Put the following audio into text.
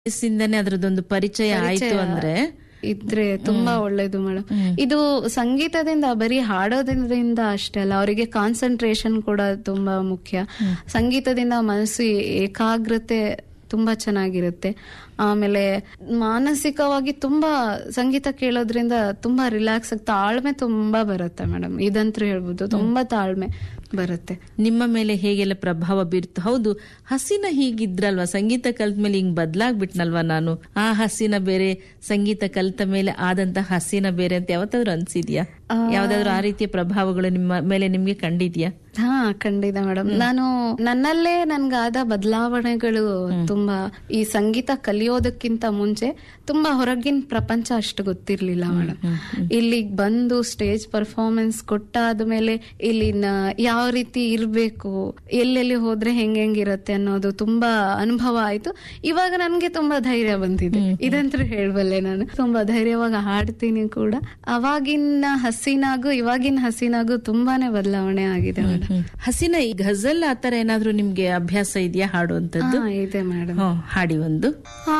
ವಯಸ್ಸಿಂದನೇ ಅದ್ರದ್ದೊಂದು ಪರಿಚಯ ಆಯ್ತು ಅಂದ್ರೆ ಇದ್ರೆ ತುಂಬಾ ಒಳ್ಳೇದು ಮೇಡಮ್ ಇದು ಸಂಗೀತದಿಂದ ಬರೀ ಹಾಡೋದ್ರಿಂದ ಅಷ್ಟೇ ಅಲ್ಲ ಅವರಿಗೆ ಕಾನ್ಸಂಟ್ರೇಷನ್ ಕೂಡ ತುಂಬಾ ಮುಖ್ಯ ಸಂಗೀತದಿಂದ ಮನಸ್ಸು ಏಕಾಗ್ರತೆ ತುಂಬಾ ಚೆನ್ನಾಗಿರುತ್ತೆ ಆಮೇಲೆ ಮಾನಸಿಕವಾಗಿ ತುಂಬಾ ಸಂಗೀತ ಕೇಳೋದ್ರಿಂದ ತುಂಬಾ ರಿಲ್ಯಾಕ್ಸ್ ಆಗಿ ತಾಳ್ಮೆ ತುಂಬಾ ಬರುತ್ತೆ ಮೇಡಮ್ ಇದಂತೂ ಹೇಳ್ಬೋದು ತುಂಬಾ ತಾಳ್ಮೆ ಬರುತ್ತೆ ನಿಮ್ಮ ಮೇಲೆ ಹೇಗೆಲ್ಲ ಪ್ರಭಾವ ಬೀರ್ತು ಹೌದು ಹಸಿನ ಹೀಗಿದ್ರಲ್ವಾ ಸಂಗೀತ ಕಲ್ತ ಮೇಲೆ ಹಿಂಗ್ ಬದ್ಲಾಗ್ಬಿಟ್ನಲ್ವಾ ನಾನು ಆ ಹಸಿನ ಬೇರೆ ಸಂಗೀತ ಕಲ್ತ ಮೇಲೆ ಆದಂತ ಹಸಿನ ಬೇರೆ ಅಂತ ಯಾವತ್ತಾದ್ರೂ ಅನ್ಸಿದ್ಯಾ ಯಾವ್ದಾದ್ರು ಆ ರೀತಿಯ ಪ್ರಭಾವಗಳು ನಿಮ್ಮ ಮೇಲೆ ನಿಮ್ಗೆ ಕಂಡಿದ್ಯಾ ಹಾ ಖಂಡಿತ ಮೇಡಮ್ ನಾನು ನನ್ನಲ್ಲೇ ನನ್ಗಾದ ಬದಲಾವಣೆಗಳು ತುಂಬಾ ಈ ಸಂಗೀತ ಕಲಿಯೋದಕ್ಕಿಂತ ಮುಂಚೆ ತುಂಬಾ ಹೊರಗಿನ ಪ್ರಪಂಚ ಅಷ್ಟು ಗೊತ್ತಿರ್ಲಿಲ್ಲ ಮೇಡಮ್ ಇಲ್ಲಿಗ್ ಬಂದು ಸ್ಟೇಜ್ ಪರ್ಫಾರ್ಮೆನ್ಸ್ ಕೊಟ್ಟಾದ ಮೇಲೆ ಇಲ್ಲಿನ ಯಾವ ರೀತಿ ಇರ್ಬೇಕು ಎಲ್ಲೆಲ್ಲಿ ಹೋದ್ರೆ ಹೆಂಗ್ ಹೆಂಗಿರತ್ತೆ ಅನ್ನೋದು ತುಂಬಾ ಅನುಭವ ಆಯ್ತು ಇವಾಗ ನನ್ಗೆ ತುಂಬಾ ಧೈರ್ಯ ಬಂದಿದೆ ಇದಂತೂ ಹೇಳ್ಬಲ್ಲೆ ನಾನು ತುಂಬಾ ಧೈರ್ಯವಾಗಿ ಹಾಡ್ತೀನಿ ಕೂಡ ಅವಾಗಿನ ಹಸಿನಾಗೂ ಇವಾಗಿನ ಹಸಿನಾಗೂ ತುಂಬಾನೇ ಬದಲಾವಣೆ ಆಗಿದೆ ಮೇಡಮ್ ಹಸಿನ ಈ ಘಜಲ್ ಆತರ ಏನಾದ್ರೂ ನಿಮ್ಗೆ ಅಭ್ಯಾಸ ಇದೆಯಾ ಹಾಡುವಂತದ್ದು ಹಾ ಇದೆ ಮೇಡಮ್ ಹ್ಮ್, ಹಾಡಿ ಒಂದು ಆ